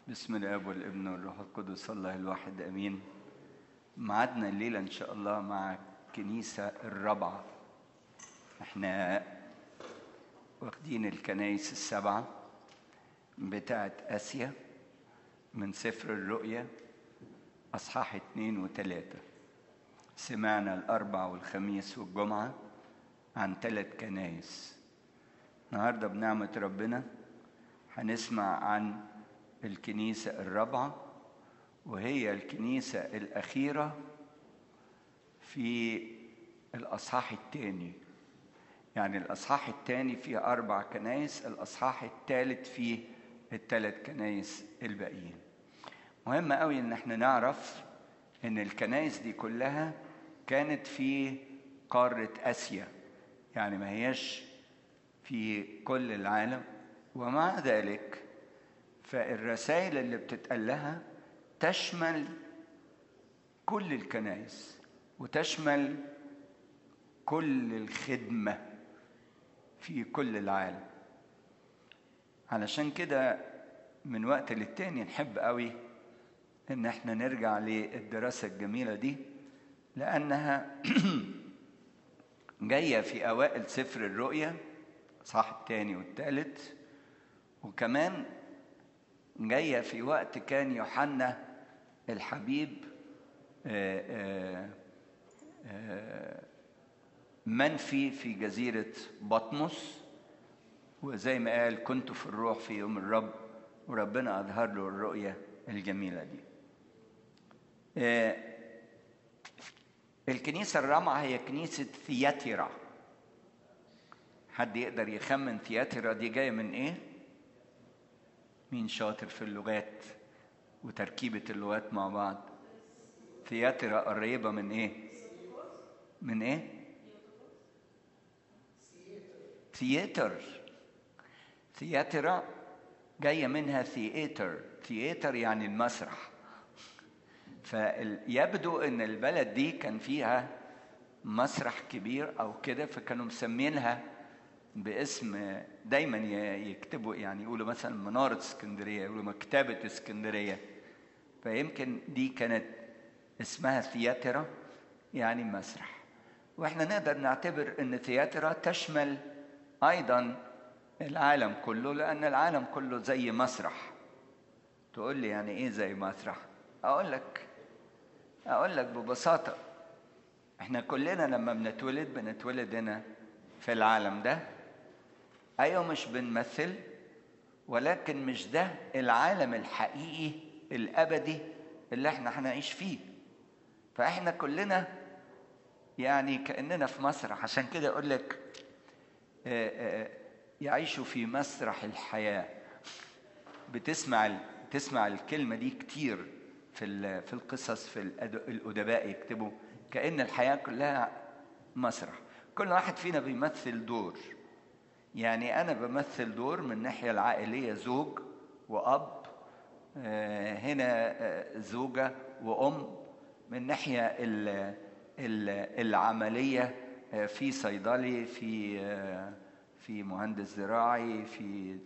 بسم الاب والابن والروح القدس الله الواحد امين معادنا الليله ان شاء الله مع الكنيسه الرابعه احنا واخدين الكنايس السبعه بتاعت اسيا من سفر الرؤيا اصحاح اتنين وتلاته سمعنا الاربع والخميس والجمعه عن ثلاث كنايس النهارده بنعمه ربنا هنسمع عن الكنيسة الرابعة وهي الكنيسة الأخيرة في الأصحاح الثاني يعني الأصحاح الثاني فيه أربع كنايس الأصحاح الثالث فيه الثلاث كنايس الباقيين مهم قوي إن احنا نعرف إن الكنايس دي كلها كانت في قارة آسيا يعني ما هيش في كل العالم ومع ذلك فالرسائل اللي بتتقال لها تشمل كل الكنائس وتشمل كل الخدمة في كل العالم علشان كده من وقت للتاني نحب قوي ان احنا نرجع للدراسة الجميلة دي لأنها جاية في أوائل سفر الرؤيا صح التاني والتالت وكمان جاية في وقت كان يوحنا الحبيب منفي في جزيرة بطمس وزي ما قال كنت في الروح في يوم الرب وربنا أظهر له الرؤية الجميلة دي الكنيسة الرابعة هي كنيسة ثياتيرا حد يقدر يخمن ثياتيرا دي جاية من ايه؟ مين شاطر في اللغات وتركيبة اللغات مع بعض ثياترا قريبة من ايه من ايه ثياتر ثياترا جاية منها ثياتر ثياتر يعني المسرح فيبدو ان البلد دي كان فيها مسرح كبير او كده فكانوا مسمينها باسم دايما يكتبوا يعني يقولوا مثلا منارة اسكندرية يقولوا مكتبة اسكندرية فيمكن دي كانت اسمها ثياترا يعني مسرح واحنا نقدر نعتبر ان ثياترا تشمل ايضا العالم كله لان العالم كله زي مسرح تقول لي يعني ايه زي مسرح اقول لك اقول لك ببساطه احنا كلنا لما بنتولد بنتولد هنا في العالم ده ايوه مش بنمثل ولكن مش ده العالم الحقيقي الابدي اللي احنا هنعيش فيه فاحنا كلنا يعني كاننا في مسرح عشان كده اقول لك يعيشوا في مسرح الحياه بتسمع تسمع الكلمه دي كتير في في القصص في الادباء يكتبوا كان الحياه كلها مسرح كل واحد فينا بيمثل دور يعني أنا بمثل دور من الناحية العائلية زوج وأب هنا زوجة وأم من الناحية العملية في صيدلي في في مهندس زراعي في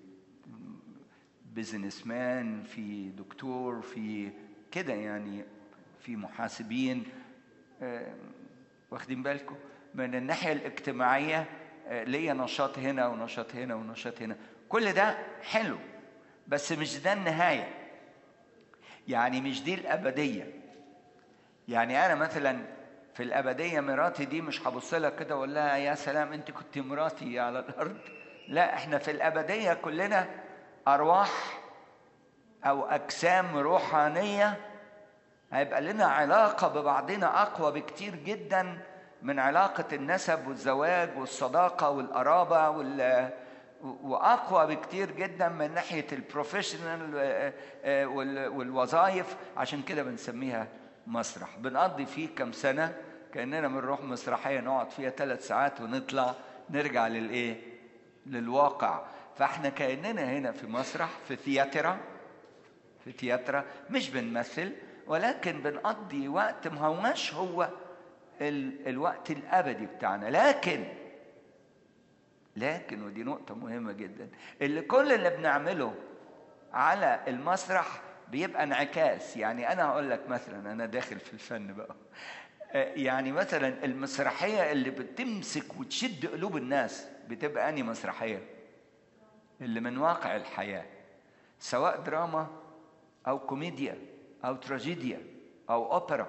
بزنس مان في دكتور في كده يعني في محاسبين واخدين بالكم من الناحية الاجتماعية ليا نشاط هنا ونشاط هنا ونشاط هنا كل ده حلو بس مش ده النهاية يعني مش دي الأبدية يعني أنا مثلا في الأبدية مراتي دي مش هبص لها كده وأقول لها يا سلام أنت كنت مراتي على الأرض لا إحنا في الأبدية كلنا أرواح أو أجسام روحانية هيبقى لنا علاقة ببعضنا أقوى بكتير جدا من علاقة النسب والزواج والصداقة والقرابة وال واقوى بكتير جدا من ناحيه البروفيشنال والوظائف عشان كده بنسميها مسرح بنقضي فيه كم سنه كاننا بنروح مسرحيه نقعد فيها ثلاث ساعات ونطلع نرجع للايه للواقع فاحنا كاننا هنا في مسرح في ثياترا في ثياترا مش بنمثل ولكن بنقضي وقت ما هوش هو ال... الوقت الابدي بتاعنا لكن لكن ودي نقطة مهمة جدا اللي كل اللي بنعمله على المسرح بيبقى انعكاس يعني انا هقول لك مثلا انا داخل في الفن بقى آه، يعني مثلا المسرحيه اللي بتمسك وتشد قلوب الناس بتبقى اني مسرحيه اللي من واقع الحياه سواء دراما او كوميديا او تراجيديا او اوبرا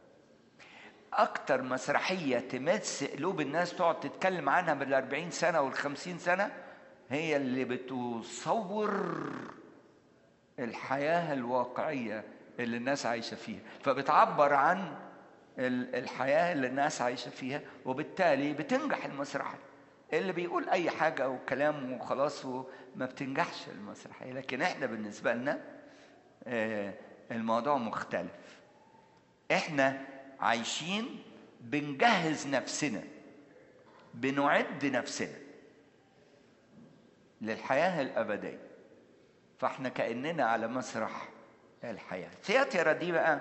اكتر مسرحيه تمس قلوب الناس تقعد تتكلم عنها بالاربعين سنه والخمسين سنه هي اللي بتصور الحياه الواقعيه اللي الناس عايشه فيها فبتعبر عن ال- الحياه اللي الناس عايشه فيها وبالتالي بتنجح المسرحيه اللي بيقول اي حاجه وكلام وخلاص وما بتنجحش المسرحيه لكن احنا بالنسبه لنا آه، الموضوع مختلف احنا عايشين بنجهز نفسنا بنعد نفسنا للحياه الابديه فاحنا كاننا على مسرح الحياه ثياتيرا دي بقى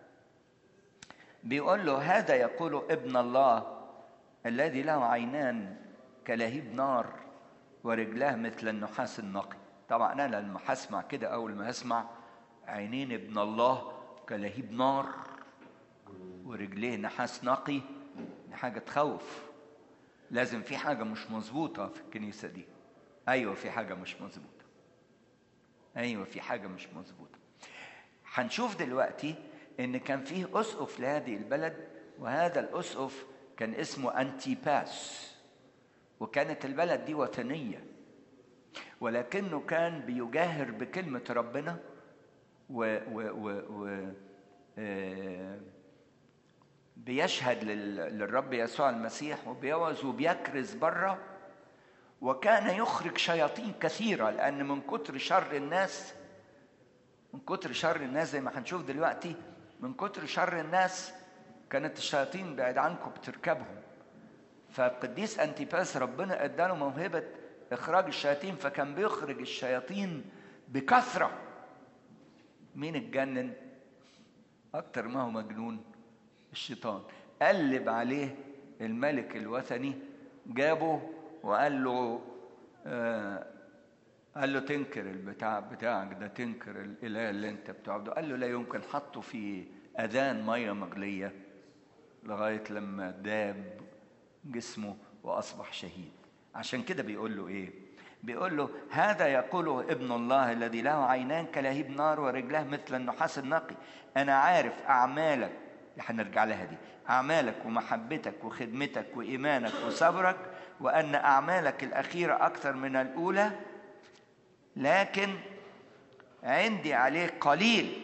بيقول له هذا يقول ابن الله الذي له عينان كلهيب نار ورجلاه مثل النحاس النقي طبعا انا لما هسمع كده اول ما هسمع عينين ابن الله كلهيب نار ورجليه نحاس نقي دي حاجه تخوف لازم في حاجه مش مظبوطه في الكنيسه دي ايوه في حاجه مش مظبوطه ايوه في حاجه مش مظبوطه هنشوف دلوقتي ان كان فيه اسقف لهذه البلد وهذا الاسقف كان اسمه انتيباس وكانت البلد دي وثنيه ولكنه كان بيجاهر بكلمه ربنا و, و, و, و آه، بيشهد لل- للرب يسوع المسيح وبيوعظ وبيكرز بره وكان يخرج شياطين كثيره لان من كتر شر الناس من كتر شر الناس زي ما هنشوف دلوقتي من كتر شر الناس كانت الشياطين بعيد عنكم بتركبهم فالقديس انتيباس ربنا اداله موهبه اخراج الشياطين فكان بيخرج الشياطين بكثره مين اتجنن اكتر ما هو مجنون الشيطان قلب عليه الملك الوثني جابه وقال له آه قال له تنكر البتاع بتاعك ده تنكر الاله اللي انت بتعبده قال له لا يمكن حطه في اذان ميه مغليه لغايه لما داب جسمه واصبح شهيد عشان كده بيقول له ايه بيقول له هذا يقوله ابن الله الذي له عينان كلهيب نار ورجلاه مثل النحاس النقي انا عارف اعمالك هنرجع لها دي اعمالك ومحبتك وخدمتك وايمانك وصبرك وان اعمالك الاخيره اكثر من الاولى لكن عندي عليك قليل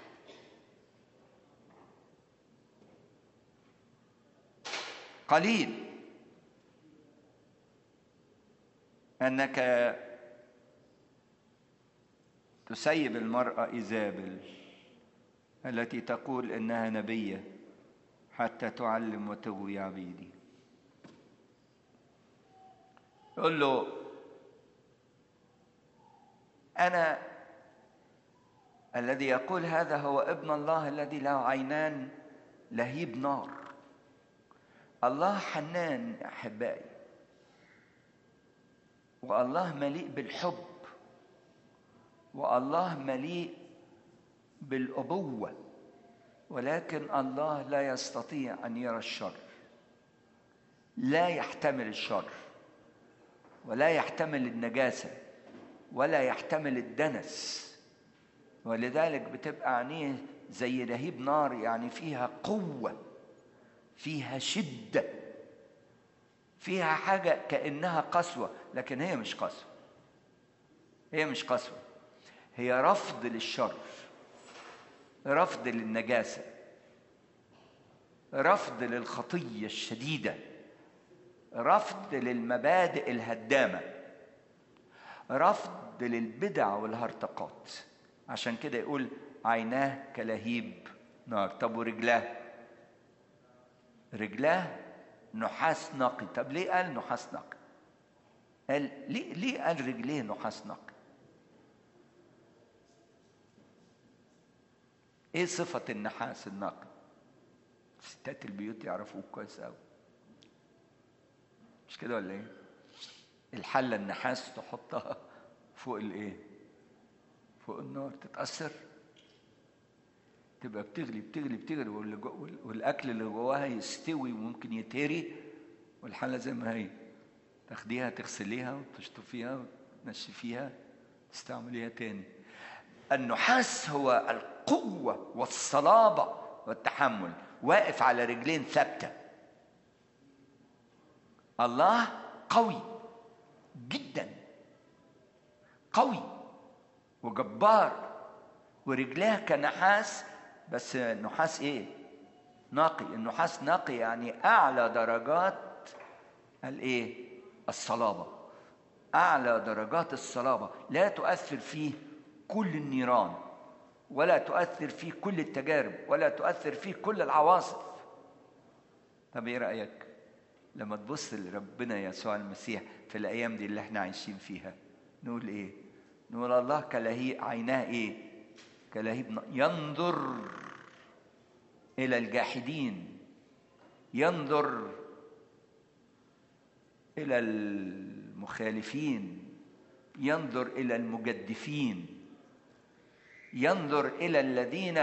قليل انك تسيب المراه ايزابل التي تقول انها نبيه حتى تعلم وتغوي عبيدي يقول له انا الذي يقول هذا هو ابن الله الذي له عينان لهيب نار الله حنان يا احبائي والله مليء بالحب والله مليء بالابوه ولكن الله لا يستطيع ان يرى الشر لا يحتمل الشر ولا يحتمل النجاسه ولا يحتمل الدنس ولذلك بتبقى عينيه زي لهيب نار يعني فيها قوه فيها شده فيها حاجه كانها قسوه لكن هي مش قسوه هي مش قسوه هي رفض للشر رفض للنجاسه رفض للخطيه الشديده رفض للمبادئ الهدامه رفض للبدع والهرطقات عشان كده يقول عيناه كلهيب نار طب ورجلاه رجلاه نحاس نقي طب ليه قال نحاس نقي قال ليه ليه قال رجليه نحاس نقي ايه صفة النحاس النقي ستات البيوت يعرفوه كويس قوي مش كده ولا ايه الحلة النحاس تحطها فوق الايه فوق النار تتأثر تبقى بتغلي بتغلي بتغلي والاكل اللي جواها يستوي وممكن يتهري والحله زي ما هي تاخديها تغسليها وتشطفيها وتنشفيها تستعمليها تاني النحاس هو القوه والصلابه والتحمل واقف على رجلين ثابته الله قوي جدا قوي وجبار ورجلاه كنحاس بس نحاس ايه نقي النحاس نقي يعني اعلى درجات الايه الصلابه اعلى درجات الصلابه لا تؤثر فيه كل النيران ولا تؤثر فيه كل التجارب ولا تؤثر فيه كل العواصف طب ايه رايك لما تبص لربنا يسوع المسيح في الايام دي اللي احنا عايشين فيها نقول ايه نقول الله كلهيب عيناه ايه كلهيب ينظر الى الجاحدين ينظر الى المخالفين ينظر الى المجدفين ينظر الى الذين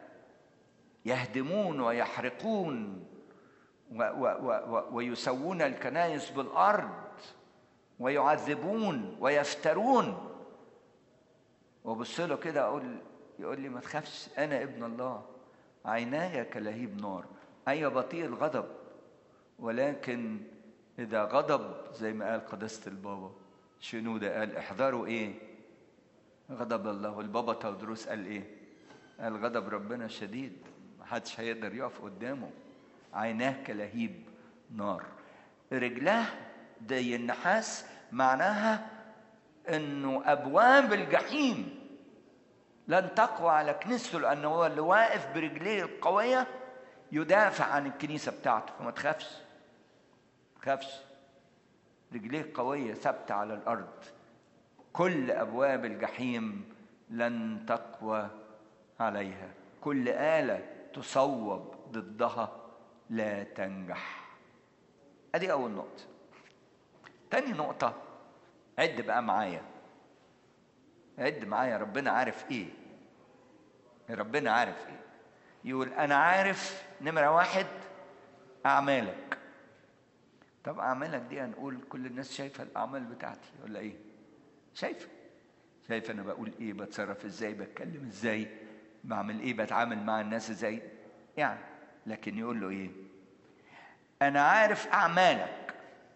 يهدمون ويحرقون و و و ويسوون الكنائس بالارض ويعذبون ويفترون وبص له كده اقول يقول لي ما تخافش انا ابن الله عيناي كلهيب نار ايوه بطيء الغضب ولكن اذا غضب زي ما قال قداسه البابا شنودة قال احذروا ايه غضب الله والبابا تودروس قال ايه قال غضب ربنا شديد محدش هيقدر يقف قدامه عيناه كلهيب نار رجلاه زي النحاس معناها انه ابواب الجحيم لن تقوى على كنيسته لانه هو اللي واقف برجليه القويه يدافع عن الكنيسه بتاعته فما تخافش ما تخافش رجليه قويه ثابته على الارض كل ابواب الجحيم لن تقوى عليها كل اله تصوب ضدها لا تنجح ادي اول نقطه تاني نقطه عد بقى معايا عد معايا ربنا عارف ايه ربنا عارف ايه يقول انا عارف نمره واحد اعمالك طب اعمالك دي هنقول كل الناس شايفه الاعمال بتاعتي ولا ايه شايفه شايفه انا بقول ايه بتصرف ازاي بتكلم ازاي بعمل ايه بتعامل مع الناس ازاي يعني لكن يقول له ايه انا عارف اعمالك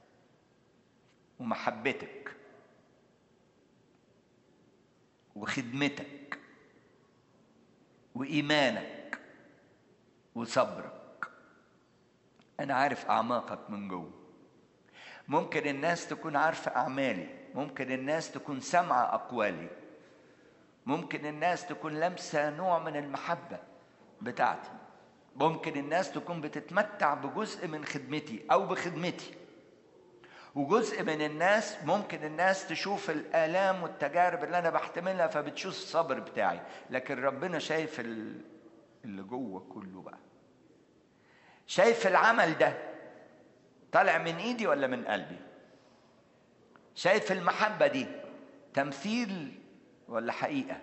ومحبتك وخدمتك وايمانك وصبرك انا عارف اعماقك من جوه ممكن الناس تكون عارفه اعمالي ممكن الناس تكون سامعه اقوالي ممكن الناس تكون لامسه نوع من المحبه بتاعتي ممكن الناس تكون بتتمتع بجزء من خدمتي او بخدمتي وجزء من الناس ممكن الناس تشوف الآلام والتجارب اللي أنا بحتملها فبتشوف الصبر بتاعي لكن ربنا شايف اللي جوه كله بقى شايف العمل ده طالع من ايدي ولا من قلبي شايف المحبة دي تمثيل ولا حقيقة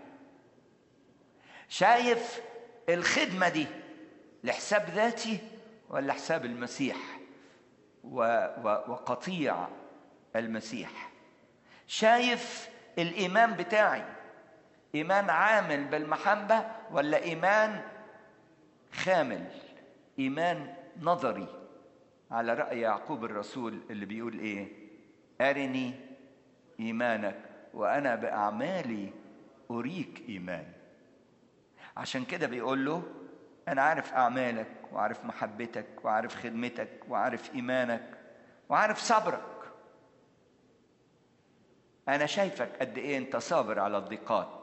شايف الخدمة دي لحساب ذاتي ولا حساب المسيح وقطيع المسيح شايف الايمان بتاعي ايمان عامل بالمحبه ولا ايمان خامل ايمان نظري على راي يعقوب الرسول اللي بيقول ايه ارني ايمانك وانا باعمالي اريك ايماني عشان كده بيقول له انا عارف اعمالك وعارف محبتك وعارف خدمتك وعارف ايمانك وعارف صبرك انا شايفك قد ايه انت صابر على الضيقات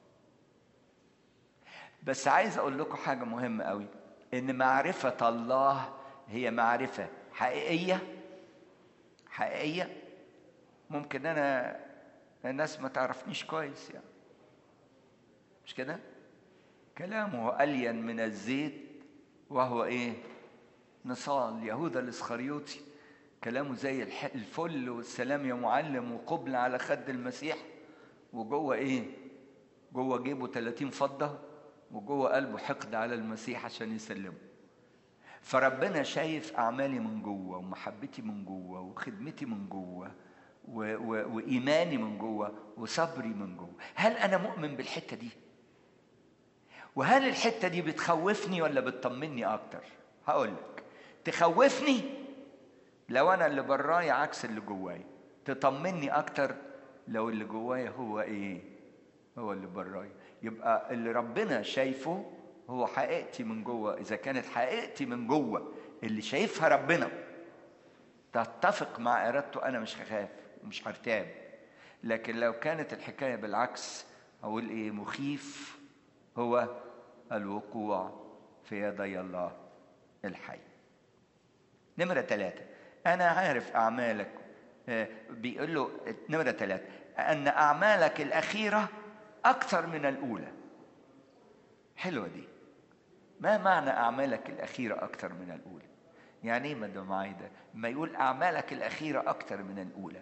بس عايز اقول لكم حاجه مهمه قوي ان معرفه الله هي معرفه حقيقيه حقيقيه ممكن انا الناس ما تعرفنيش كويس يعني مش كده كلامه الين من الزيت وهو ايه نصال يهوذا الاسخريوطي كلامه زي الفل والسلام يا معلم وقبل على خد المسيح وجوه ايه جوه جيبه 30 فضه وجوه قلبه حقد على المسيح عشان يسلمه فربنا شايف اعمالي من جوه ومحبتي من جوه وخدمتي من جوه و- و- وايماني من جوه وصبري من جوه هل انا مؤمن بالحته دي وهل الحته دي بتخوفني ولا بتطمني اكتر هقول لك تخوفني لو انا اللي برايا عكس اللي جوايا تطمني اكتر لو اللي جوايا هو ايه هو اللي برايا يبقى اللي ربنا شايفه هو حقيقتي من جوه اذا كانت حقيقتي من جوه اللي شايفها ربنا تتفق مع ارادته انا مش هخاف ومش هرتاب لكن لو كانت الحكايه بالعكس اقول ايه مخيف هو الوقوع في يدي الله الحي نمرة ثلاثة أنا عارف أعمالك آه، بيقول له نمرة ثلاثة أن أعمالك الأخيرة أكثر من الأولى حلوة دي ما معنى أعمالك الأخيرة أكثر من الأولى يعني إيه مدام عايدة ما يقول أعمالك الأخيرة أكثر من الأولى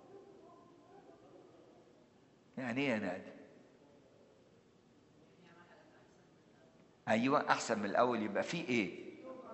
يعني إيه يا نادي أيوة أحسن من الأول يبقى في إيه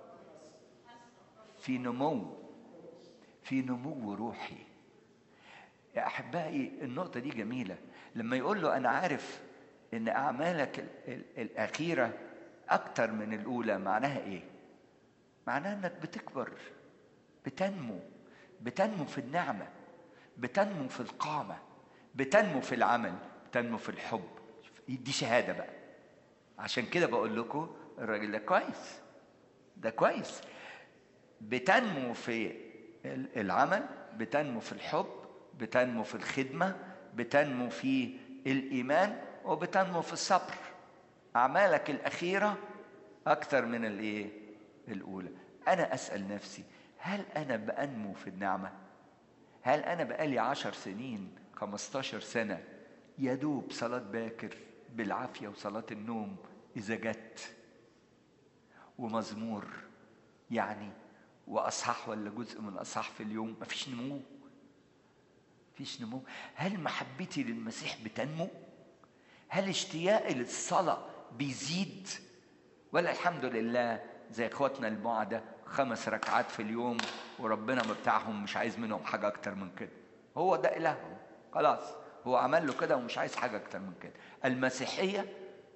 في نمو في نمو روحي يا احبائي النقطه دي جميله لما يقول له انا عارف ان اعمالك ال- ال- الاخيره اكتر من الاولى معناها ايه معناها انك بتكبر بتنمو بتنمو في النعمه بتنمو في القامه بتنمو في العمل بتنمو في الحب دي شهاده بقى عشان كده بقول لكم الراجل ده كويس ده كويس بتنمو في العمل بتنمو في الحب بتنمو في الخدمة بتنمو في الإيمان وبتنمو في الصبر أعمالك الأخيرة أكثر من الإيه؟ الأولى أنا أسأل نفسي هل أنا بأنمو في النعمة؟ هل أنا بقالي عشر سنين خمستاشر سنة يدوب صلاة باكر بالعافية وصلاة النوم إذا جت ومزمور يعني واصحاح ولا جزء من اصحاح في اليوم مفيش نمو مفيش نمو هل محبتي للمسيح بتنمو هل اشتياقي للصلاه بيزيد ولا الحمد لله زي اخواتنا البعدة خمس ركعات في اليوم وربنا ما بتاعهم مش عايز منهم حاجه اكتر من كده هو ده الههم خلاص هو عمل له كده ومش عايز حاجه اكتر من كده المسيحيه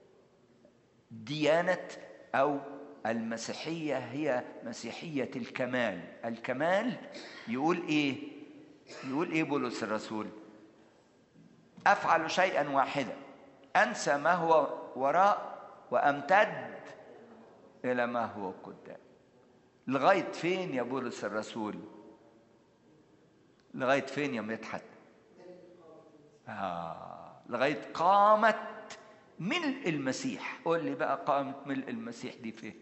ديانه او المسيحية هي مسيحية الكمال الكمال يقول إيه يقول إيه بولس الرسول أفعل شيئا واحدا أنسى ما هو وراء وأمتد إلى ما هو قدام لغاية فين يا بولس الرسول لغاية فين يا مدحت آه. لغاية قامت ملء المسيح قول لي بقى قامت ملء المسيح دي فين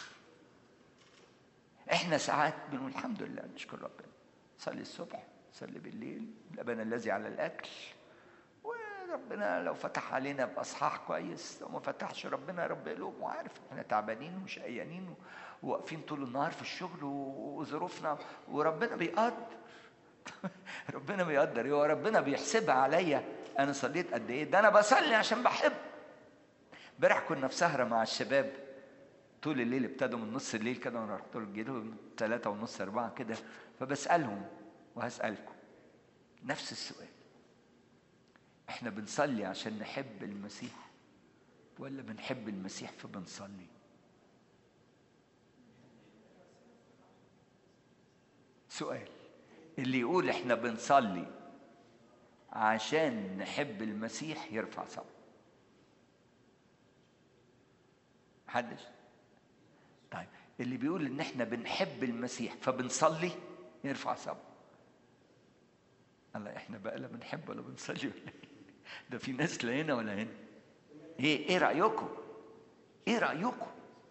احنا ساعات بنقول الحمد لله نشكر ربنا صلي الصبح صلي بالليل الابانا الذي على الاكل وربنا لو فتح علينا باصحاح كويس لو ما فتحش ربنا رب قلوب وعارف احنا تعبانين وشقيانين وواقفين طول النهار في الشغل وظروفنا وربنا بيقدر ربنا بيقدر هو ربنا بيحسبها عليا انا صليت قد ايه ده انا بصلي عشان بحب امبارح كنا في سهره مع الشباب طول الليل ابتدوا من نص الليل كده وانا رحت لهم ثلاثة ونص أربعة كده فبسألهم وهسألكم نفس السؤال احنا بنصلي عشان نحب المسيح ولا بنحب المسيح فبنصلي سؤال اللي يقول احنا بنصلي عشان نحب المسيح يرفع صوت محدش طيب اللي بيقول ان احنا بنحب المسيح فبنصلي يرفع صوت الله احنا بقى لا بنحب ولا بنصلي ولا ايه ده في ناس لا هنا ولا هنا ايه ايه رايكم ايه رايكم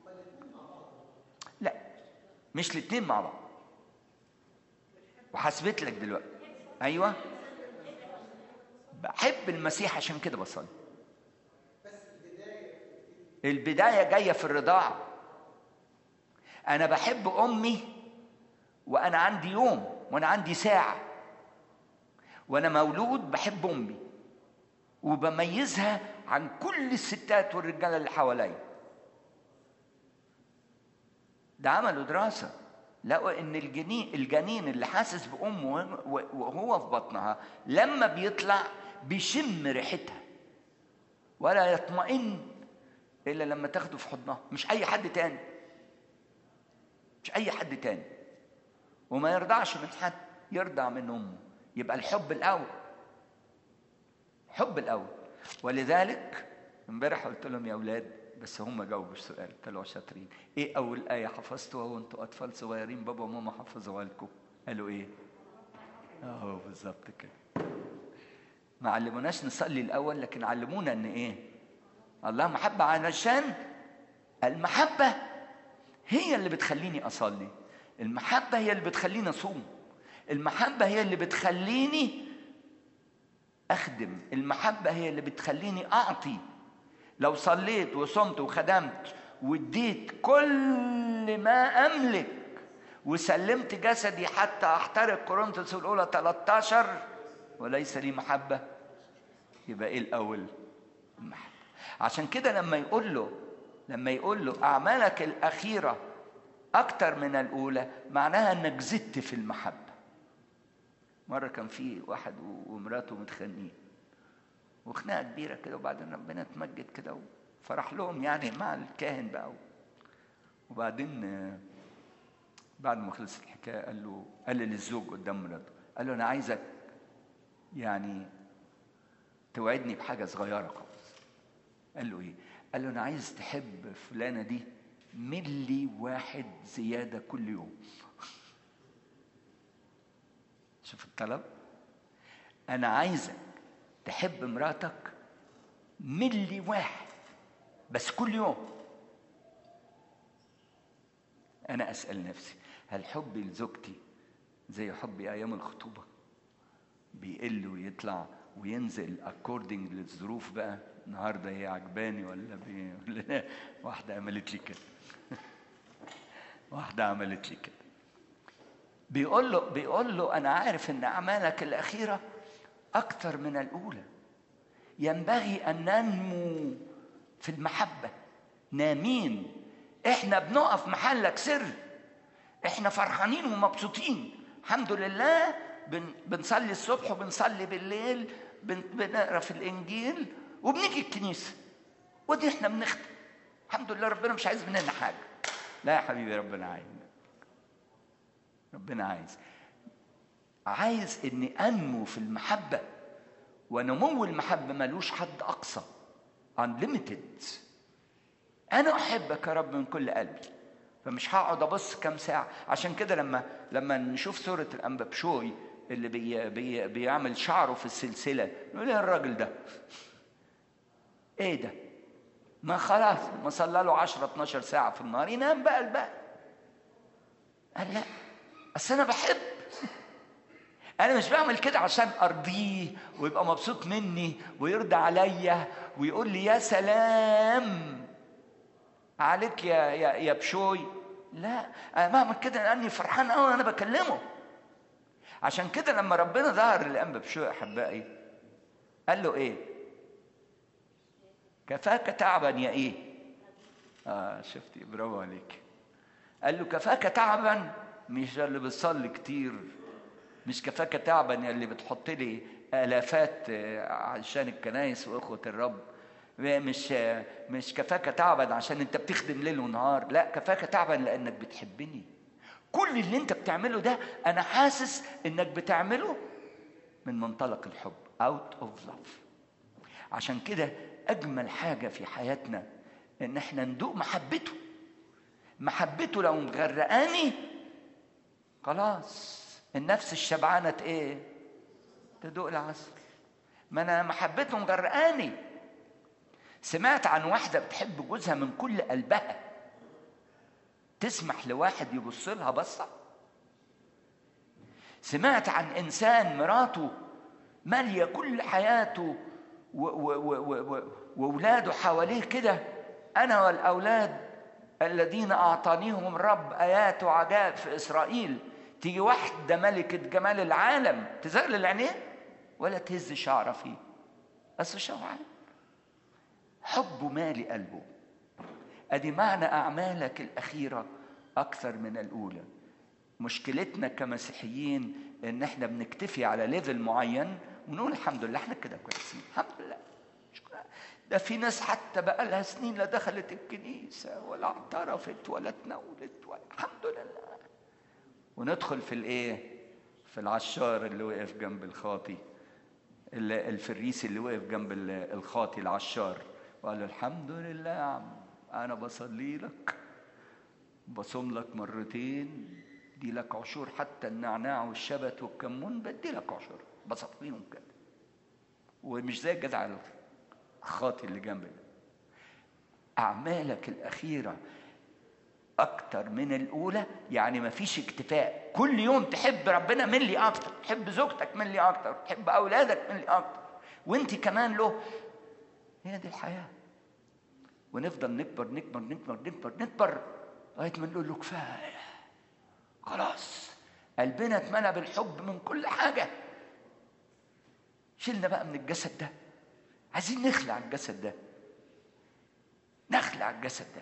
لا مش الاتنين مع بعض وحسبت لك دلوقتي ايوه بحب المسيح عشان كده بصلي البدايه جايه في الرضاعه انا بحب امي وانا عندي يوم وانا عندي ساعه وانا مولود بحب امي وبميزها عن كل الستات والرجاله اللي حواليا ده عملوا دراسه لقوا ان الجنين الجنين اللي حاسس بامه وهو في بطنها لما بيطلع بيشم ريحتها ولا يطمئن الا لما تاخده في حضنها مش اي حد تاني مش اي حد تاني وما يرضعش من حد يرضع من امه يبقى الحب الاول حب الاول ولذلك امبارح قلت لهم يا اولاد بس هم جاوبوا السؤال طلعوا شاطرين ايه اول ايه حفظتوها وانتوا اطفال صغيرين بابا وماما حفظوها لكم قالوا ايه اهو بالظبط كده ما علموناش نصلي الاول لكن علمونا ان ايه الله محبه علشان المحبه هي اللي بتخليني اصلي المحبه هي اللي بتخليني اصوم المحبه هي اللي بتخليني اخدم المحبه هي اللي بتخليني اعطي لو صليت وصمت وخدمت واديت كل ما املك وسلمت جسدي حتى احترق كورنثوس الاولى 13 وليس لي محبه يبقى ايه الاول المحبه عشان كده لما يقول له لما يقول له اعمالك الاخيره اكتر من الاولى معناها انك زدت في المحبه مره كان في واحد ومراته متخانقين وخناقه كبيره كده وبعدين ربنا اتمجد كده وفرح لهم يعني مع الكاهن بقى وبعدين بعد ما خلصت الحكايه قال له قال للزوج قدام مراته قال له انا عايزك يعني توعدني بحاجه صغيره خالص قال له ايه قال له انا عايز تحب فلانه دي ملي واحد زياده كل يوم شوف الطلب انا عايزك تحب مراتك ملي واحد بس كل يوم انا اسال نفسي هل حبي لزوجتي زي حبي ايام الخطوبه بيقل ويطلع وينزل اكوردنج للظروف بقى النهارده هي عجباني ولا بي... ولا واحده عملت لي كده واحده عملت لي كده بيقول له بيقول له انا عارف ان اعمالك الاخيره اكثر من الاولى ينبغي ان ننمو في المحبه نامين احنا بنقف محلك سر احنا فرحانين ومبسوطين الحمد لله بن بنصلي الصبح وبنصلي بالليل بن بنقرا في الانجيل وبنيجي الكنيسه ودي احنا بنخدم الحمد لله ربنا مش عايز مننا حاجه لا يا حبيبي ربنا عايز ربنا عايز عايز اني انمو في المحبه ونمو المحبه ملوش حد اقصى unlimited انا احبك يا رب من كل قلبي فمش هقعد ابص كام ساعه عشان كده لما لما نشوف سوره الانبا بشوي اللي بي بي بيعمل شعره في السلسله نقول ايه الراجل ده ايه ده ما خلاص ما صلى له 10 12 ساعه في النهار ينام بقى الباقي قال لا اصل انا بحب انا مش بعمل كده عشان ارضيه ويبقى مبسوط مني ويرضى عليا ويقول لي يا سلام عليك يا يا يا بشوي لا انا بعمل كده لاني فرحان قوي انا بكلمه عشان كده لما ربنا ظهر للانبا بشوي احبائي قال له ايه كفاك تعبا يا ايه اه شفتي برافو عليك قال له كفاك تعبا مش اللي بتصلي كتير مش كفاك تعبا يا اللي بتحط لي الافات عشان الكنايس واخوه الرب مش مش كفاك تعبا عشان انت بتخدم ليل ونهار لا كفاك تعبا لانك بتحبني كل اللي انت بتعمله ده انا حاسس انك بتعمله من منطلق الحب out of love عشان كده اجمل حاجه في حياتنا ان احنا ندوق محبته محبته لو مغرقاني خلاص النفس الشبعانه ايه تدوق العسل ما انا محبته مغرقاني سمعت عن واحدة بتحب جوزها من كل قلبها تسمح لواحد يبص لها بصة سمعت عن إنسان مراته مالية كل حياته وولاده حواليه كده أنا والأولاد الذين أعطانيهم الرب آيات وعجائب في إسرائيل تيجي واحدة ملكة جمال العالم تزغلل عينيه ولا تهز شعره فيه اصل شوعان حبه مالي قلبه ادي معنى اعمالك الاخيره اكثر من الاولى مشكلتنا كمسيحيين ان احنا بنكتفي على ليفل معين ونقول الحمد لله احنا كده كويسين الحمد لله ده في ناس حتى بقى لها سنين لا دخلت الكنيسة ولا اعترفت ولا تناولت ولا الحمد لله وندخل في الايه في العشار اللي وقف جنب الخاطي الفريسي اللي وقف جنب الخاطي العشار وقال له الحمد لله يا عم انا بصلي لك بصوم لك مرتين دي لك عشور حتى النعناع والشبت والكمون بدي لك عشور بصفيهم كده ومش زي الجدع الخاطي اللي جنبي أعمالك الأخيرة أكتر من الأولى يعني مفيش اكتفاء كل يوم تحب ربنا من لي أكتر تحب زوجتك من لي أكتر تحب أولادك من لي أكتر وأنت كمان له هي دي الحياة ونفضل نكبر نكبر نكبر نكبر نكبر لغاية ما نقول له كفاية خلاص قلبنا اتملى بالحب من كل حاجة شلنا بقى من الجسد ده عايزين نخلع الجسد ده نخلع الجسد ده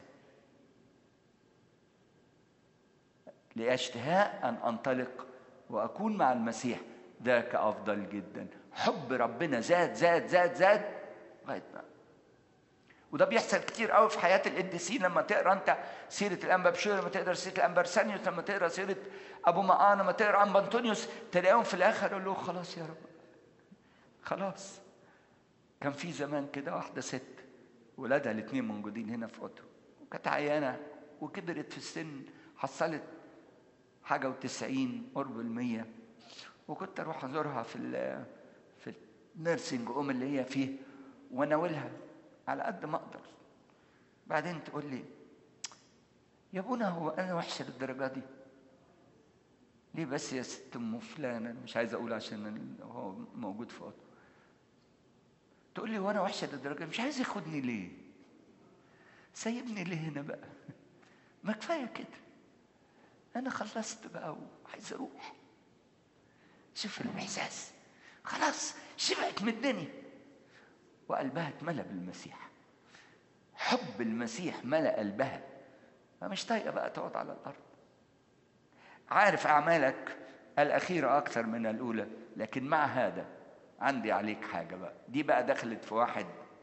لاشتهاء ان انطلق واكون مع المسيح ذاك افضل جدا حب ربنا زاد زاد زاد زاد لغايه ما وده بيحصل كتير قوي في حياه القديسين لما تقرا انت سيره الانبا بشوي لما تقرا سيره الانبا ارسانيوس لما تقرا سيره ابو مقان لما تقرا عن بنطونيوس تلاقيهم في الاخر يقول له خلاص يا رب خلاص كان في زمان كده واحده ست ولادها الاثنين موجودين هنا في اوضه وكانت عيانه وكبرت في السن حصلت حاجه وتسعين قرب المية وكنت اروح ازورها في ال في النيرسينج اوم اللي هي فيه واناولها على قد ما اقدر بعدين تقول لي يا ابونا هو انا وحشه للدرجه دي ليه بس يا ست ام فلانه مش عايز اقول عشان هو موجود في اوضه تقول لي وانا وحشه للدرجه مش عايز ياخدني ليه سايبني ليه هنا بقى ما كفايه كده انا خلصت بقى وعايز اروح شوف الاحساس خلاص شبعت من الدنيا وقلبها اتملى بالمسيح حب المسيح ملأ قلبها فمش طايقه بقى تقعد على الارض عارف اعمالك الاخيره اكثر من الاولى لكن مع هذا عندي عليك حاجه بقى دي بقى دخلت في واحد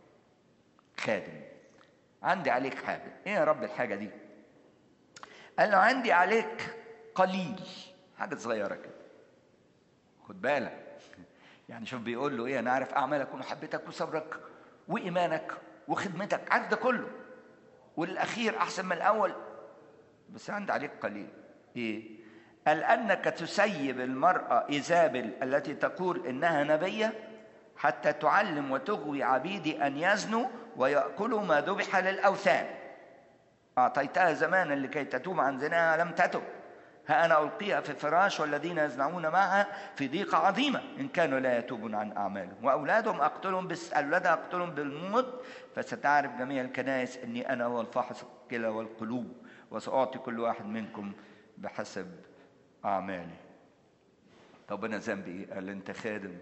خادم عندي عليك حاجه ايه يا رب الحاجه دي قال له عندي عليك قليل حاجه صغيره كده خد بالك يعني شوف بيقول له ايه انا عارف اعمالك ومحبتك وصبرك وايمانك وخدمتك عارف ده كله والاخير احسن من الاول بس عندي عليك قليل ايه قال انك تسيب المراه ايزابل التي تقول انها نبيه حتى تعلم وتغوي عبيدي ان يزنوا وياكلوا ما ذبح للاوثان اعطيتها زمانا لكي تتوب عن زناها لم تتب ها أنا ألقيها في فراش والذين يزنعون معها في ضيقة عظيمة إن كانوا لا يتوبون عن أعمالهم وأولادهم أقتلهم بس أولادها أقتلهم بالموت فستعرف جميع الكنائس إني أنا هو الفاحص الكلى والقلوب وسأعطي كل واحد منكم بحسب أعماله طب أنا ذنبي إيه؟ قال أنت خادم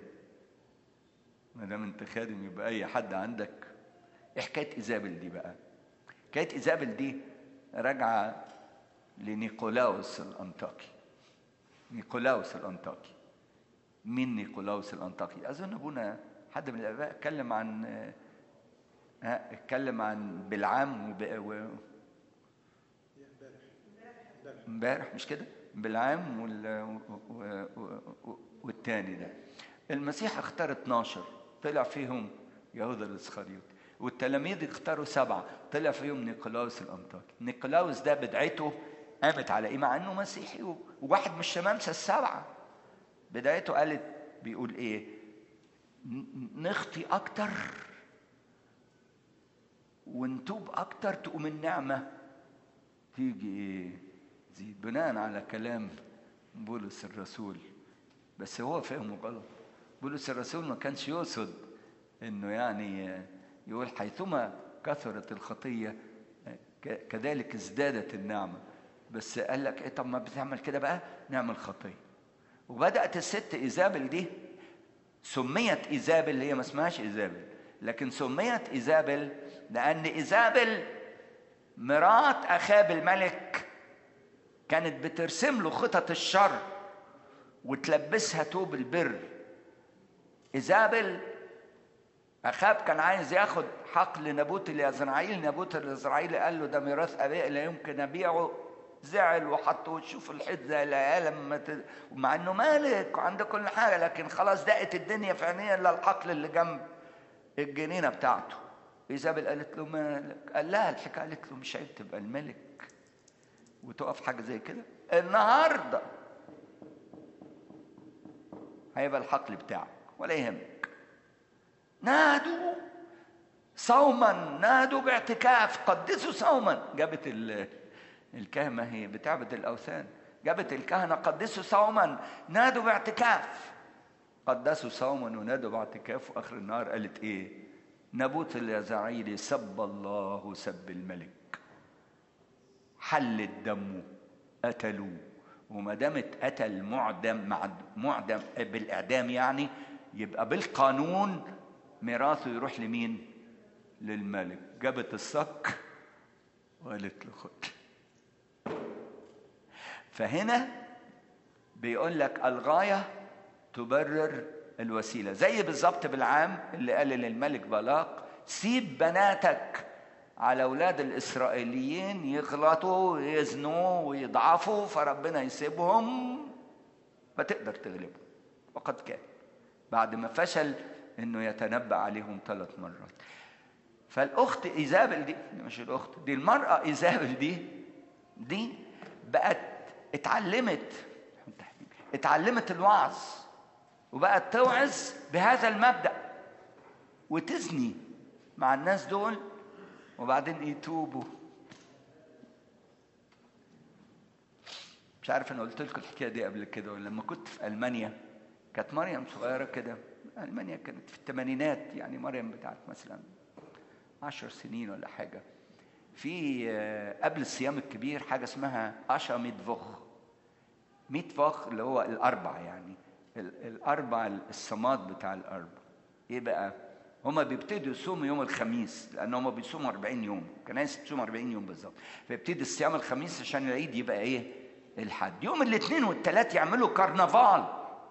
ما دام أنت خادم يبقى أي حد عندك إيه حكاية إيزابل دي بقى؟ حكاية إيزابل دي راجعة لنيقولاوس الأنطاكي نيقولاوس الأنطاكي مين نيقولاوس الأنطاكي أظن أبونا حد من الآباء اتكلم عن ها اتكلم عن بالعام وب... و... امبارح مش كده بالعام وال... و... و... والتاني ده المسيح اختار 12 طلع فيهم يهوذا الاسخريوط والتلاميذ اختاروا سبعة طلع فيهم نيقولاوس الأنطاكي نيقولاوس ده بدعته قامت على ايه مع انه مسيحي وواحد من الشمامسه السبعه بدايته قالت بيقول ايه نخطي اكتر ونتوب اكتر تقوم النعمه تيجي ايه زيد بناء على كلام بولس الرسول بس هو فهمه غلط بولس الرسول ما كانش يقصد انه يعني يقول حيثما كثرت الخطيه كذلك ازدادت النعمه بس قال لك ايه طب ما بتعمل كده بقى نعمل خطيه وبدات الست ايزابل دي سميت ايزابل اللي هي ما اسمهاش ايزابل لكن سميت ايزابل لان ايزابل مرات اخاب الملك كانت بترسم له خطط الشر وتلبسها توب البر ايزابل اخاب كان عايز ياخد حقل نابوت اليزرعيل نابوت اليزرعيل قال له ده ميراث ابائي لا يمكن ابيعه زعل وحط وشه في الحيط زي العيال لما ت... مع انه مالك وعنده كل حاجه لكن خلاص دقت الدنيا في عينيه الا الحقل اللي جنب الجنينه بتاعته ايزابل قالت له مالك قال لها الحكايه قالت له مش عيب تبقى الملك وتقف حاجه زي كده النهارده هيبقى الحقل بتاعك ولا يهمك نادوا صوما نادوا باعتكاف قدسوا صوما جابت الكهنة هي بتعبد الأوثان جابت الكهنة قدسوا صوما نادوا باعتكاف قدسوا صوما ونادوا باعتكاف وآخر النهار قالت إيه نبوت اليزعيل سب الله وسب الملك حلت دمه قتلوه وما دام اتقتل معدم معدم بالاعدام يعني يبقى بالقانون ميراثه يروح لمين؟ للملك جابت الصك وقالت له خد فهنا بيقول لك الغايه تبرر الوسيله زي بالظبط بالعام اللي قال للملك بلاق سيب بناتك على اولاد الاسرائيليين يغلطوا ويزنوا ويضعفوا فربنا يسيبهم فتقدر تغلبهم وقد كان بعد ما فشل انه يتنبأ عليهم ثلاث مرات فالاخت ايزابل دي مش الاخت دي المراه ايزابل دي دي بقت اتعلمت اتعلمت الوعظ وبقت توعظ بهذا المبدأ وتزني مع الناس دول وبعدين يتوبوا مش عارف انا قلت لكم الحكايه دي قبل كده ولا لما كنت في المانيا كانت مريم صغيره كده المانيا كانت في الثمانينات يعني مريم بتاعت مثلا عشر سنين ولا حاجه في قبل الصيام الكبير حاجه اسمها اشا ميتفوخ ميتفوخ اللي هو الاربع يعني الاربع الصماد بتاع الاربع ايه بقى هما بيبتدوا يصوموا يوم الخميس لان هما بيصوموا 40 يوم كنايس بتصوم 40 يوم بالظبط فيبتدي الصيام الخميس عشان العيد يبقى ايه الحد يوم الاثنين والثلاث يعملوا كرنفال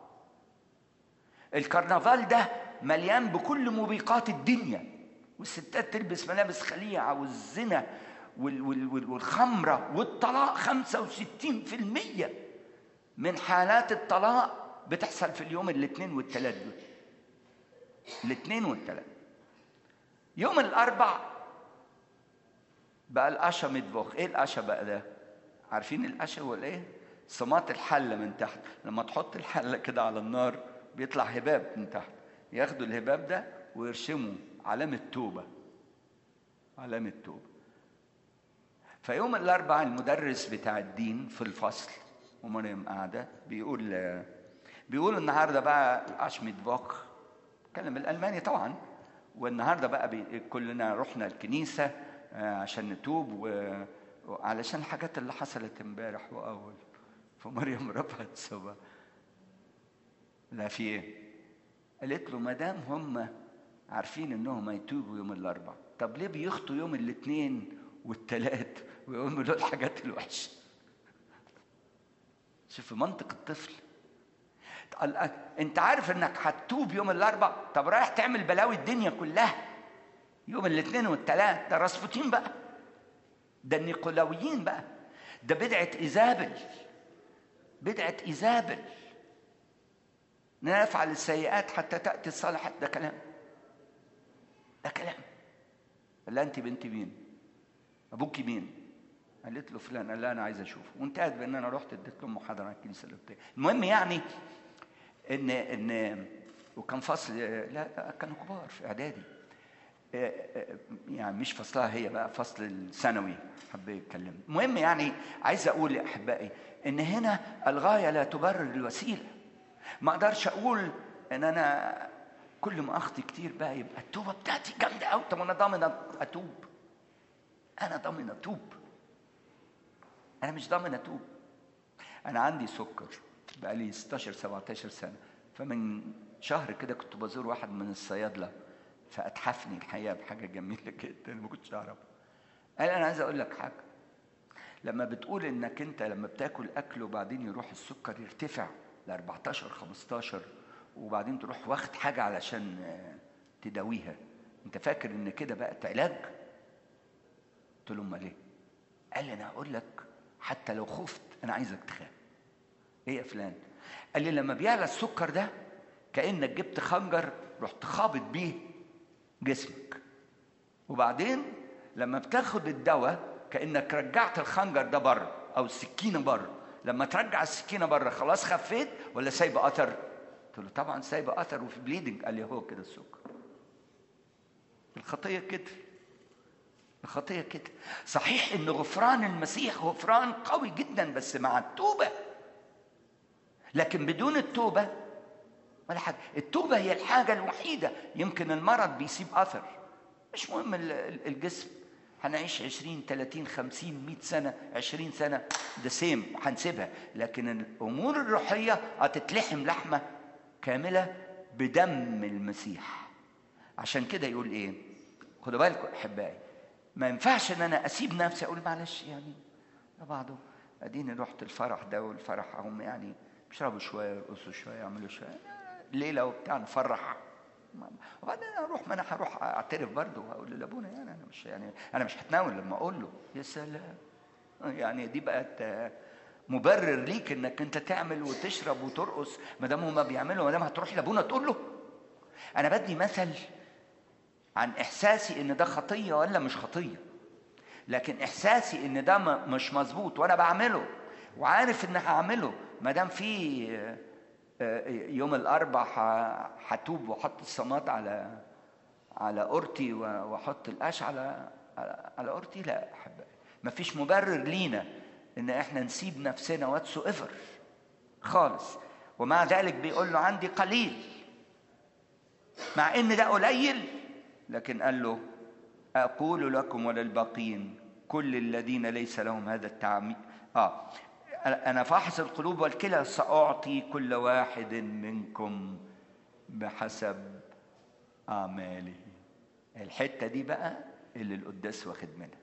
الكرنفال ده مليان بكل موبقات الدنيا والستات تلبس ملابس خليعة والزنا والخمرة والطلاق 65% من حالات الطلاق بتحصل في اليوم الاثنين والثلاث دول الاثنين والثلاث يوم الاربع بقى القشا مدبوخ ايه القشا بقى ده عارفين القشا هو ايه صمات الحله من تحت لما تحط الحله كده على النار بيطلع هباب من تحت ياخدوا الهباب ده ويرسموا علامة توبة علامة توبة فيوم الأربعاء المدرس بتاع الدين في الفصل ومريم قاعدة بيقول بيقول النهارده بقى أشميت فوك اتكلم بالألماني طبعا والنهارده بقى بي كلنا رحنا الكنيسة عشان نتوب و... وعلشان الحاجات اللي حصلت امبارح وأول فمريم رفعت صبا لا في ايه؟ قالت له ما دام هم عارفين انهم هيتوبوا يوم الاربعاء طب ليه بيخطوا يوم الاثنين والثلاث ويعملوا الحاجات الوحشه شوف منطق الطفل انت عارف انك هتتوب يوم الاربعاء طب رايح تعمل بلاوي الدنيا كلها يوم الاثنين والثلاث ده راسبوتين بقى ده النيقولاويين بقى ده بدعه ايزابل بدعه ايزابل نفعل السيئات حتى تاتي الصالحات ده كلام ده كلام قال لها انت بنت مين ابوك مين قالت له فلان قال لها انا عايز اشوفه وانتهت بان انا رحت اديت لهم محاضره على الكنيسه اللي بتاعي المهم يعني ان ان وكان فصل لا, لا كانوا كبار في اعدادي يعني مش فصلها هي بقى فصل الثانوي حب يتكلم المهم يعني عايز اقول يا احبائي ان هنا الغايه لا تبرر الوسيله ما اقدرش اقول ان انا كل ما اخطي كتير بقى يبقى التوبه بتاعتي جامده قوي طب انا ضامن اتوب انا ضامن اتوب انا مش ضامن اتوب انا عندي سكر بقى لي 16 17 سنه فمن شهر كده كنت بزور واحد من الصيادله فاتحفني الحقيقه بحاجه جميله جدا ما كنتش اعرفها قال انا عايز اقول لك حاجه لما بتقول انك انت لما بتاكل اكل وبعدين يروح السكر يرتفع ل 14 15 وبعدين تروح واخد حاجه علشان تداويها انت فاكر ان كده بقت علاج قلت له امال ايه قال لي انا هقول لك حتى لو خفت انا عايزك تخاف ايه يا فلان قال لي لما بيعلى السكر ده كانك جبت خنجر رحت خابط بيه جسمك وبعدين لما بتاخد الدواء كانك رجعت الخنجر ده بره او السكينه بره لما ترجع السكينه بره خلاص خفيت ولا سايبه اثر قلت له طبعا سايبه اثر وفي بليدنج قال لي هو كده السكر الخطيه كده الخطيه كده صحيح ان غفران المسيح غفران قوي جدا بس مع التوبه لكن بدون التوبه ولا حاجه التوبه هي الحاجه الوحيده يمكن المرض بيسيب اثر مش مهم الجسم هنعيش 20 30 50 100 سنه 20 سنه ده سيم هنسيبها لكن الامور الروحيه هتتلحم لحمه كامله بدم المسيح عشان كده يقول ايه خدوا بالكم احبائي ما ينفعش ان انا اسيب نفسي اقول معلش يعني ده بعضه اديني رحت الفرح ده والفرح هم يعني بيشربوا شويه يرقصوا شويه يعملوا شويه ليله وبتاع نفرح وبعدين اروح ما انا هروح اعترف برضه واقول لابونا يعني انا مش يعني انا مش هتناول لما اقول له يا سلام يعني دي بقت مبرر ليك انك انت تعمل وتشرب وترقص ما دام هما بيعملوا ما دام هتروح لابونا تقول له انا بدي مثل عن احساسي ان ده خطيه ولا مش خطيه لكن احساسي ان ده مش مظبوط وانا بعمله وعارف ان هعمله ما دام في يوم الاربع هتوب واحط الصمات على على اورتي واحط القش على على اورتي لا احبائي مفيش مبرر لينا ان احنا نسيب نفسنا واتسو ايفر خالص ومع ذلك بيقول له عندي قليل مع ان ده قليل لكن قال له اقول لكم وللباقين كل الذين ليس لهم هذا التعميم اه أنا فاحص القلوب والكلى سأعطي كل واحد منكم بحسب أعماله الحتة دي بقى اللي القداس واخد منها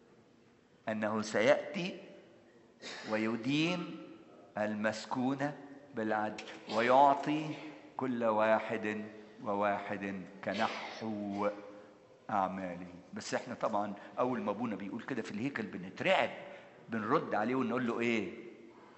أنه سيأتي ويدين المسكونة بالعدل ويعطي كل واحد وواحد كنحو أعماله بس احنا طبعا أول ما أبونا بيقول كده في الهيكل بنترعب بنرد عليه ونقول له ايه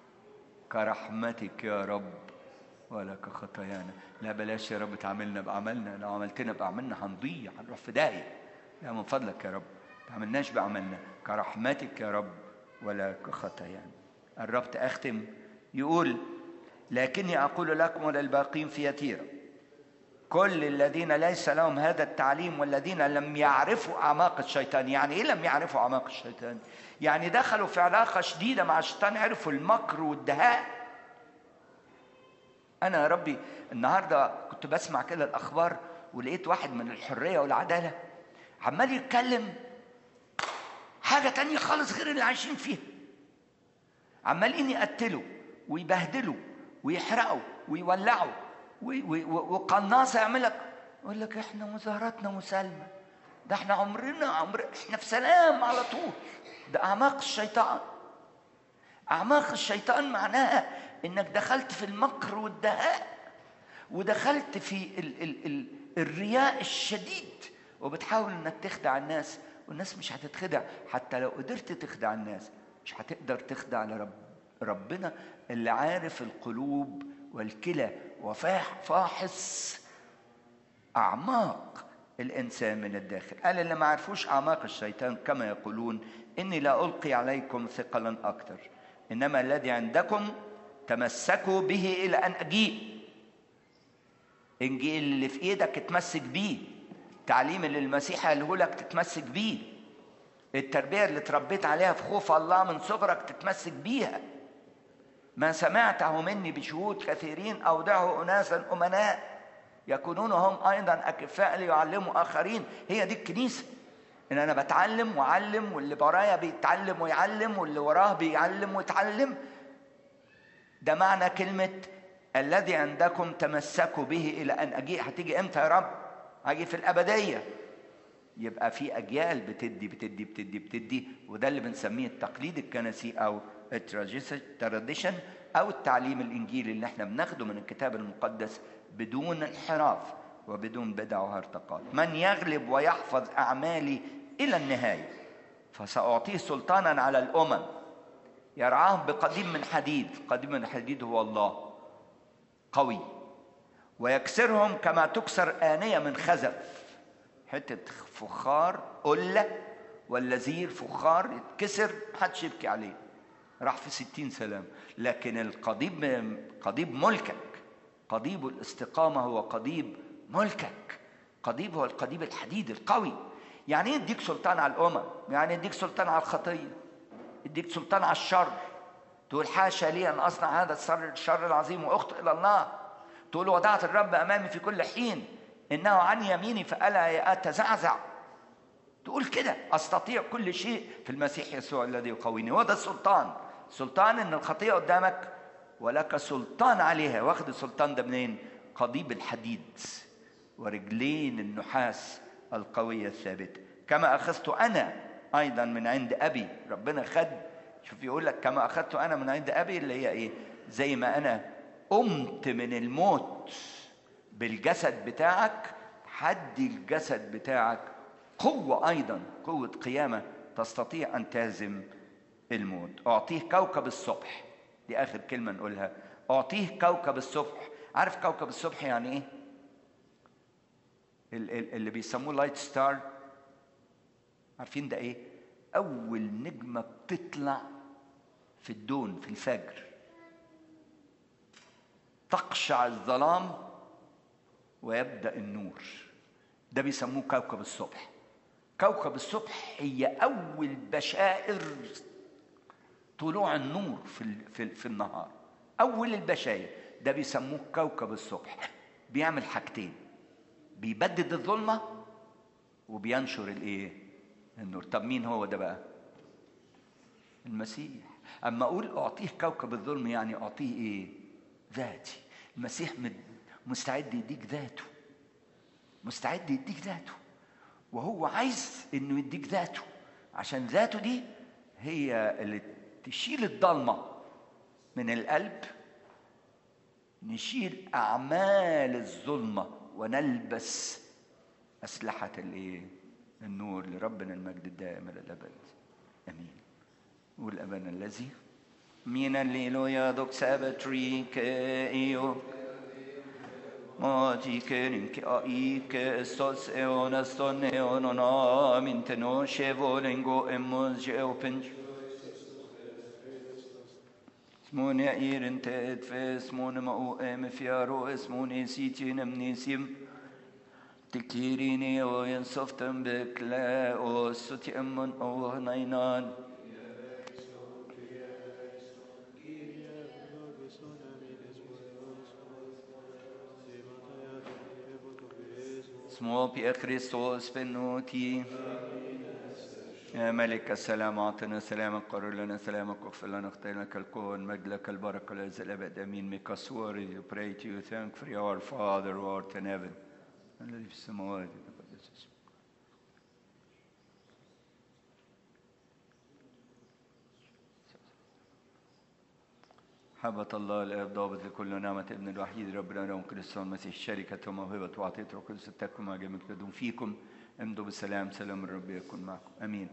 كرحمتك يا رب ولا كخطايانا لا بلاش يا رب تعاملنا بعملنا لو عملتنا بعملنا هنضيع هنروح في داهيه لا من فضلك يا رب ما تعملناش بعملنا كرحمتك يا رب ولا كخطايانا قربت اختم يقول لكني اقول لكم وللباقين في يتيرا كل الذين ليس لهم هذا التعليم والذين لم يعرفوا اعماق الشيطان يعني ايه لم يعرفوا اعماق الشيطان يعني دخلوا في علاقه شديده مع الشيطان عرفوا المكر والدهاء انا يا ربي النهارده كنت بسمع كده الاخبار ولقيت واحد من الحريه والعداله عمال يتكلم حاجه تانية خالص غير اللي عايشين فيها عمالين يقتلوا ويبهدلوا ويحرقوا ويولعوا وقناصه يعمل لك يقول لك احنا مظاهراتنا مسالمه ده احنا عمرنا عمر احنا في سلام على طول ده اعماق الشيطان اعماق الشيطان معناها انك دخلت في المكر والدهاء ودخلت في ال ال ال الرياء الشديد وبتحاول انك تخدع الناس والناس مش هتتخدع حتى لو قدرت تخدع الناس مش هتقدر تخدع لرب ربنا اللي عارف القلوب والكلى وفاحص اعماق الانسان من الداخل قال اللي ما عرفوش اعماق الشيطان كما يقولون اني لا القي عليكم ثقلا اكثر انما الذي عندكم تمسكوا به الى ان اجيء انجيل اللي في ايدك اتمسك بيه التعليم اللي المسيح قاله لك تتمسك بيه التربيه اللي اتربيت عليها في خوف الله من صغرك تتمسك بيها ما سمعته مني بشهود كثيرين اودعه اناسا امناء يكونون هم ايضا اكفاء ليعلموا اخرين هي دي الكنيسه ان انا بتعلم واعلم واللي ورايا بيتعلم ويعلم واللي وراه بيعلم ويتعلم ده معنى كلمه الذي عندكم تمسكوا به الى ان اجيء هتيجي امتى يا رب هاجي في الابديه يبقى في اجيال بتدي بتدي بتدي بتدي وده اللي بنسميه التقليد الكنسي او التراديشن او التعليم الانجيلي اللي احنا بناخده من الكتاب المقدس بدون انحراف وبدون بدع وهرطقات من يغلب ويحفظ اعمالي الى النهايه فساعطيه سلطانا على الامم يرعاهم بقديم من حديد قديم من حديد هو الله قوي ويكسرهم كما تكسر آنية من خزف حتة فخار قلة ولا زير فخار يتكسر محدش يبكي عليه راح في ستين سلام لكن القضيب قضيب ملكك قضيب الاستقامة هو قضيب ملكك قضيب هو القضيب الحديد القوي يعني ايه يديك سلطان على الأمم يعني يديك سلطان على الخطية يديك سلطان على الشر تقول حاشا لي أن أصنع هذا الشر الشر العظيم وأخطئ إلى الله تقول وضعت الرب أمامي في كل حين إنه عن يميني فألا أتزعزع تقول كده أستطيع كل شيء في المسيح يسوع الذي يقويني وده السلطان سلطان إن الخطية قدامك ولك سلطان عليها واخد السلطان ده منين قضيب الحديد ورجلين النحاس القوية الثابتة كما أخذت أنا أيضا من عند أبي ربنا خد شوف يقول لك كما أخذت أنا من عند أبي اللي هي إيه زي ما أنا قمت من الموت بالجسد بتاعك حدي الجسد بتاعك قوة أيضا قوة قيامة تستطيع أن تهزم الموت أعطيه كوكب الصبح دي آخر كلمة نقولها أعطيه كوكب الصبح عارف كوكب الصبح يعني إيه؟ اللي بيسموه لايت ستار عارفين ده إيه؟ أول نجمة بتطلع في الدون في الفجر تقشع الظلام ويبدا النور ده بيسموه كوكب الصبح كوكب الصبح هي اول بشائر طلوع النور في في, في النهار اول البشاير ده بيسموه كوكب الصبح بيعمل حاجتين بيبدد الظلمه وبينشر الايه النور طب مين هو ده بقى المسيح اما اقول اعطيه كوكب الظلم يعني اعطيه ايه ذاتي المسيح مستعد يديك ذاته مستعد يديك ذاته وهو عايز انه يديك ذاته عشان ذاته دي هي اللي تشيل الضلمه من القلب نشيل اعمال الظلمه ونلبس اسلحه الايه النور لربنا المجد الدائم الى الابد امين والابانا الذي من الليلويا دوك سابتريك ايو Magi kerin ke ai ke stos eon aston eon on amin teno shevolengo emos je open Smone irin te etfe smone ma o em fiaro smone sitin amnisim تكيريني وينصفتم بكلا وستي أمن أو نينان اسمه بيا كريستوس بنوتي يا ملك السلام أعطنا سلامك قرر لنا سلامك واغفر لنا اختارنا كالكون مجد لك البركة لازل الأبد أمين make us worthy to pray to you thank for our Father who art in heaven الذي في السماوات يتقدس اسمك محبة الله الآب ضابط لكل نعمة ابن الوحيد ربنا لهم كريستوس المسيح شركة وموهبة وعطية روح القدس تكن مع جميع فيكم امضوا بالسلام سلام الرب يكن معكم امين